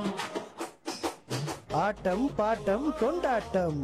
ஆட்டம் bottom கொண்டாட்டம்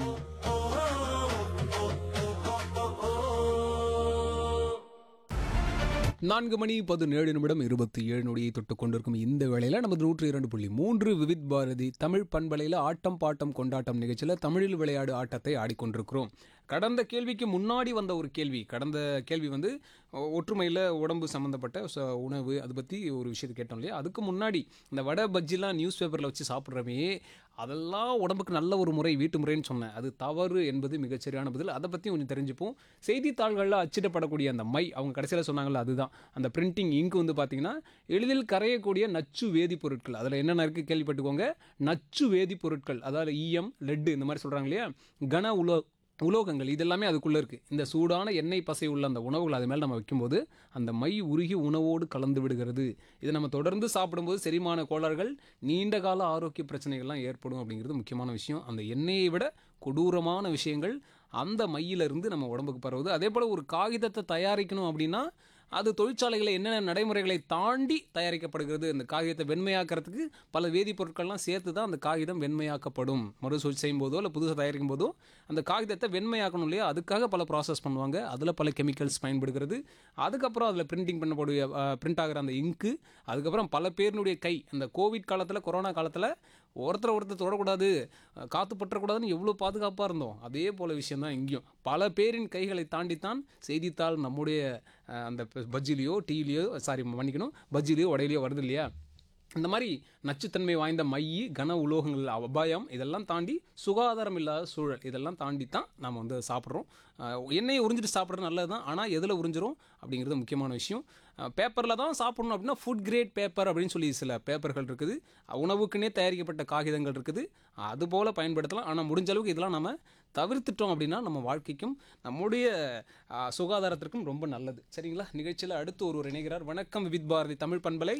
நான்கு மணி பதினேழு நிமிடம் இருபத்தி ஏழு நொடியை தொட்டு கொண்டிருக்கும் இந்த வேளையில் நமது நூற்றி இரண்டு புள்ளி மூன்று விவித் பாரதி தமிழ் பண்பலையில் ஆட்டம் பாட்டம் கொண்டாட்டம் நிகழ்ச்சியில் தமிழில் விளையாடு ஆட்டத்தை ஆடிக்கொண்டிருக்கிறோம் கடந்த கேள்விக்கு முன்னாடி வந்த ஒரு கேள்வி கடந்த கேள்வி வந்து ஒ- ஒற்றுமையில் உடம்பு சம்மந்தப்பட்ட ச- உணவு அதை பற்றி ஒரு விஷயத்தை கேட்டோம் இல்லையா அதுக்கு முன்னாடி இந்த வடை பஜ்ஜிலாம் நியூஸ் பேப்பரில் வச்சு சாப்பிட்றமே அதெல்லாம் உடம்புக்கு நல்ல ஒரு முறை வீட்டு முறைன்னு சொன்னேன் அது தவறு என்பது மிகச்சரியான பதில் அதை பற்றி கொஞ்சம் தெரிஞ்சுப்போம் செய்தித்தாள்களில் அச்சிடப்படக்கூடிய அந்த மை அவங்க கடைசியில் சொன்னாங்கல்ல அதுதான் அந்த பிரிண்டிங் இங்க் வந்து பார்த்தீங்கன்னா எளிதில் கரையக்கூடிய நச்சு வேதிப்பொருட்கள் அதில் என்னென்ன இருக்குது கேள்விப்பட்டுக்கோங்க நச்சு வேதிப்பொருட்கள் அதாவது ஈயம் லெட்டு இந்த மாதிரி சொல்கிறாங்க இல்லையா கன உலோ உலோகங்கள் இதெல்லாமே அதுக்குள்ளே இருக்குது இந்த சூடான எண்ணெய் பசை உள்ள அந்த உணவுகள் அது மேலே நம்ம வைக்கும்போது அந்த மை உருகி உணவோடு கலந்து விடுகிறது இதை நம்ம தொடர்ந்து சாப்பிடும்போது செரிமான கோளாறுகள் நீண்ட கால ஆரோக்கிய பிரச்சனைகள்லாம் ஏற்படும் அப்படிங்கிறது முக்கியமான விஷயம் அந்த எண்ணெயை விட கொடூரமான விஷயங்கள் அந்த மையிலிருந்து நம்ம உடம்புக்கு பரவுது அதே போல் ஒரு காகிதத்தை தயாரிக்கணும் அப்படின்னா அது தொழிற்சாலைகளில் என்னென்ன நடைமுறைகளை தாண்டி தயாரிக்கப்படுகிறது அந்த காகிதத்தை வெண்மையாக்கிறதுக்கு பல வேதிப்பொருட்கள்லாம் சேர்த்து தான் அந்த காகிதம் வெண்மையாக்கப்படும் மறுசுழற்சி செய்யும் போதோ இல்லை புதுசாக தயாரிக்கும் போதோ அந்த காகிதத்தை வெண்மையாக்கணும் இல்லையா அதுக்காக பல ப்ராசஸ் பண்ணுவாங்க அதில் பல கெமிக்கல்ஸ் பயன்படுகிறது அதுக்கப்புறம் அதில் பிரிண்டிங் பண்ணக்கூடிய பிரிண்ட் ஆகிற அந்த இங்கு அதுக்கப்புறம் பல பேரினுடைய கை அந்த கோவிட் காலத்தில் கொரோனா காலத்தில் ஒருத்தரை ஒருத்தர் தொடக்கூடாது அஹ், காத்து பற்றக்கூடாதுன்னு எவ்வளோ பாதுகாப்பாக இருந்தோம் அதே போல் விஷயம்தான் இங்கேயும் பல பேரின் கைகளை தாண்டித்தான் செய்தித்தாள் நம்முடைய அஹ், அந்த பஜ்ஜிலையோ டீலையோ சாரி மன்னிக்கணும் பஜ்ஜிலையோ உடையிலையோ வருது இல்லையா இந்த மாதிரி நச்சுத்தன்மை வாய்ந்த மை கன உலோகங்கள் அபாயம் இதெல்லாம் தாண்டி சுகாதாரம் இல்லாத சூழல் இதெல்லாம் தாண்டி தான் நம்ம வந்து சாப்பிட்றோம் அஹ், எண்ணெயை உறிஞ்சிட்டு சாப்பிட்றது நல்லது தான் ஆனால் எதில் உறிஞ்சிரும் அப்படிங்கிறது முக்கியமான விஷயம் பேப்பரில் தான் சாப்பிடணும் அப்படின்னா ஃபுட் கிரேட் பேப்பர் அப்படின்னு சொல்லி சில பேப்பர்கள் இருக்குது உணவுக்குன்னே தயாரிக்கப்பட்ட காகிதங்கள் இருக்குது அதுபோல் பயன்படுத்தலாம் ஆனால் முடிஞ்ச அளவுக்கு இதெல்லாம் நம்ம தவிர்த்துட்டோம் அப்படின்னா நம்ம வாழ்க்கைக்கும் நம்முடைய அஹ், சுகாதாரத்திற்கும் ரொம்ப நல்லது சரிங்களா நிகழ்ச்சியில் அடுத்து ஒருவர் இணைகிறார் வணக்கம் வித் பாரதி தமிழ் பண்பலை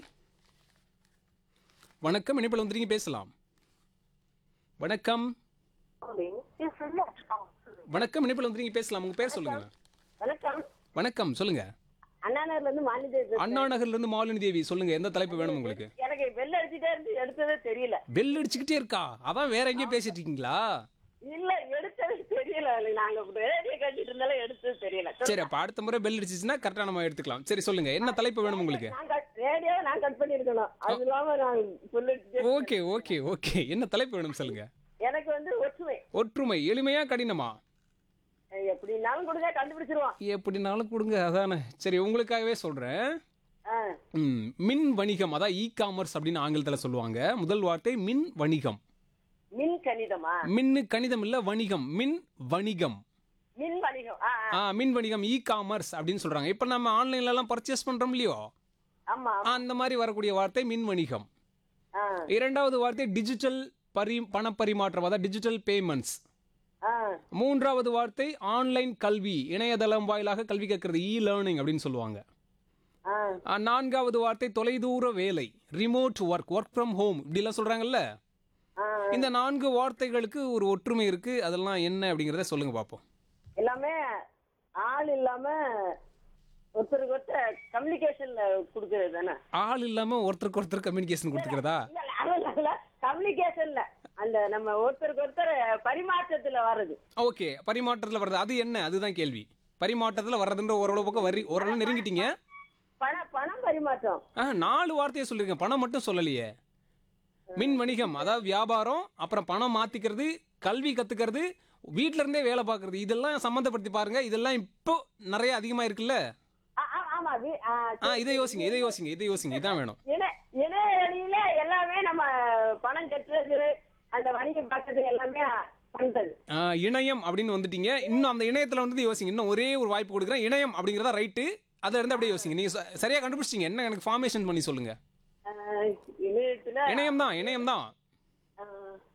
வணக்கம் இணைப்பில் வந்துருங்க பேசலாம் வணக்கம் வணக்கம் இணைப்பில் வந்துருங்க பேசலாம் உங்க பேர் சொல்லுங்க வணக்கம் வணக்கம் சொல்லுங்க அண்ணாநகர்ல இருந்து மாநில அண்ணா நகர்ல இருந்து மாலினி தேவி சொல்லுங்க எந்த தலைப்பு வேணும் உங்களுக்கு எனக்கு வெள்ள அடிச்சுட்டே இருந்து எடுத்ததே தெரியல பெல் அடிச்சுக்கிட்டே இருக்கா அதான் வேற எங்கேயும் பேசிட்டு இருக்கீங்களா இல்ல எடுத்தது தெரியல நாங்க ரேடியோ கட்டிட்டு இருந்தாலும் எடுத்தது தெரியல சரி அப்ப அடுத்த முறை பெல் அடிச்சிச்சுன்னா கரெக்டா நம்ம எடுத்துக்கலாம் சரி சொல்லுங்க என்ன தலைப்பு வேணும் உங்களுக்கு நான் ரேடியோ நான் கட் பண்ணிருக்கணும் அது இல்லாம நான் சொல்லிட்டு ஓகே ஓகே ஓகே என்ன தலைப்பு வேணும் சொல்லுங்க எனக்கு வந்து ஒற்றுமை ஒற்றுமை எளிமையா கடினமா எப்படினாலும் கொடுங்க கண்டுபிடிச்சிருவோம் எப்படினாலும் கொடுங்க அதானே சரி உங்களுக்காகவே சொல்றேன் ஆ, ம், மின் வணிகம் அதான் இ காமர்ஸ் அப்படின்னு ஆங்கிலத்தில் சொல்லுவாங்க முதல் வார்த்தை மின் வணிகம் மின் கணிதமா மின்னு கணிதம் இல்ல வணிகம் மின் வணிகம் மின் வணிகம் ஆ, ஆ, ஆ மின் வணிகம் இ காமர்ஸ் அப்படின்னு சொல்றாங்க இப்போ நம்ம ஆன்லைன்ல எல்லாம் பர்ச்சேஸ் பண்றோம் இல்லையோ ஆமா ஆ, அந்த மாதிரி வரக்கூடிய வார்த்தை மின் வணிகம் ஆ, இரண்டாவது வார்த்தை டிஜிட்டல் பரி பணப்பரிமாற்றம் அதாவது டிஜிட்டல் பேமெண்ட்ஸ் ஆ, மூன்றாவது வார்த்தை ஆன்லைன் கல்வி இணையதளம் வாயிலாக கல்வி கற்கிறது இ லேர்னிங் அப்படின்னு சொல்லுவாங்க ஆ, ஆ, நான்காவது வார்த்தை தொலைதூர வேலை remote work work from home இப்படிலாம் சொல்றாங்கல்ல ஆ. இந்த நான்கு வார்த்தைகளுக்கு ஒரு ஒற்றுமை இருக்கு அதெல்லாம் என்ன அப்படிங்கிறத சொல்லுங்க பார்ப்போம் எல்லாமே ஆள் இல்லாம ஒருத்தருக்கு ஒருத்தர் கம்யூனிகேஷன்ல கொடுக்கறது தானே ஆள் இல்லாம ஒருத்தருக்கு ஒருத்தர் கம்யூனிகேஷன் கொடுத்துக்கிறதா கம்யூனிகேஷன்ல அந்த நம்ம ஒருத்தருக்கு ஒருத்தர் பரிமாற்றத்துல வர்றது ஓகே பரிமாற்றத்தில் வர்றது அது என்ன அதுதான் கேள்வி பரிமாற்றத்தில் வர்றதுன்ற ஓரளவு பக்கம் வரி ஓரளவு நெருங்கிட்டீங்க பண பணம் பரிமாற்றம் ஆ நாலு வார்த்தையை சொல்லிருக்கேன் பணம் மட்டும் சொல்லலையே மின் வணிகம் அதாவது வியாபாரம் அப்புறம் பணம் மாத்திக்கிறது கல்வி கத்துக்கிறது வீட்ல இருந்தே வேலை பார்க்கறது இதெல்லாம் சம்மந்தப்படுத்தி பாருங்க இதெல்லாம் இப்போ நிறைய அதிகமா இருக்குல்ல ஆ, ஆ, ஆமா வி- ஆ, ஆ இதை யோசிங்க இதை யோசிங்க இதை யோசிங்க இதான் வேணும் இணை இணைய வழியில எல்லாமே நம்ம பணம் கட்டுறது அந்த வணிகம் பார்க்கறது எல்லாமே பண்றது ஆ, இணையம் அப்படின்னு வந்துட்டீங்க இன்னும் அந்த இணையத்துல வந்து யோசிங்க இன்னும் ஒரே ஒரு வாய்ப்பு கொடுக்குறேன் இணையம் அப்படிங்கிறதா ரைட்டு அதுல இருந்து அப்படியே யோசிங்க நீங்க ச- சரியா கண்டுபிடிச்சிங்க என்ன எனக்கு ஃபார்மேஷன் பண்ணி சொல்லுங்க ஆ, இணையத்துல இணையம் தான் இணையம் தான் ஆ,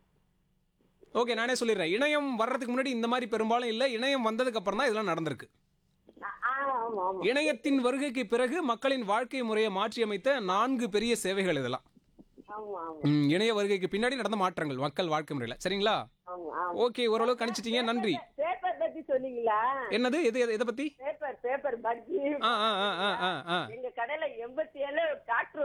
ஓகே நானே சொல்லிடுறேன் இணையம் வர்றதுக்கு முன்னாடி இந்த மாதிரி பெரும்பாலும் இல்லை இணையம் வந்ததுக்கு அப்புறம் தான் இதெல்லாம் நடந்திருக்கு ஆ, ஆமா ஆமா இணையத்தின் வருகைக்கு பிறகு மக்களின் வாழ்க்கை முறையை மாற்றியமைத்த நான்கு பெரிய சேவைகள் இதெல்லாம் ஆமா ஆமா ம், இணைய வருகைக்கு பின்னாடி நடந்த மாற்றங்கள் மக்கள் வாழ்க்கை முறையில் சரிங்களா ஆமா ஆமா ஓகே ஓரளவு கணிச்சிட்டீங்க நன்றி பேப்பர் பத்தி சொன்னீங்களா என்னது எது எது- எதை பத்தி பேப்பர் பேப்பர் பஜ்ஜி ஆ ஆ ஆ ஆ ஆ ஆ எங்க கடையில எண்பத்தி ஏழு டாக்டர்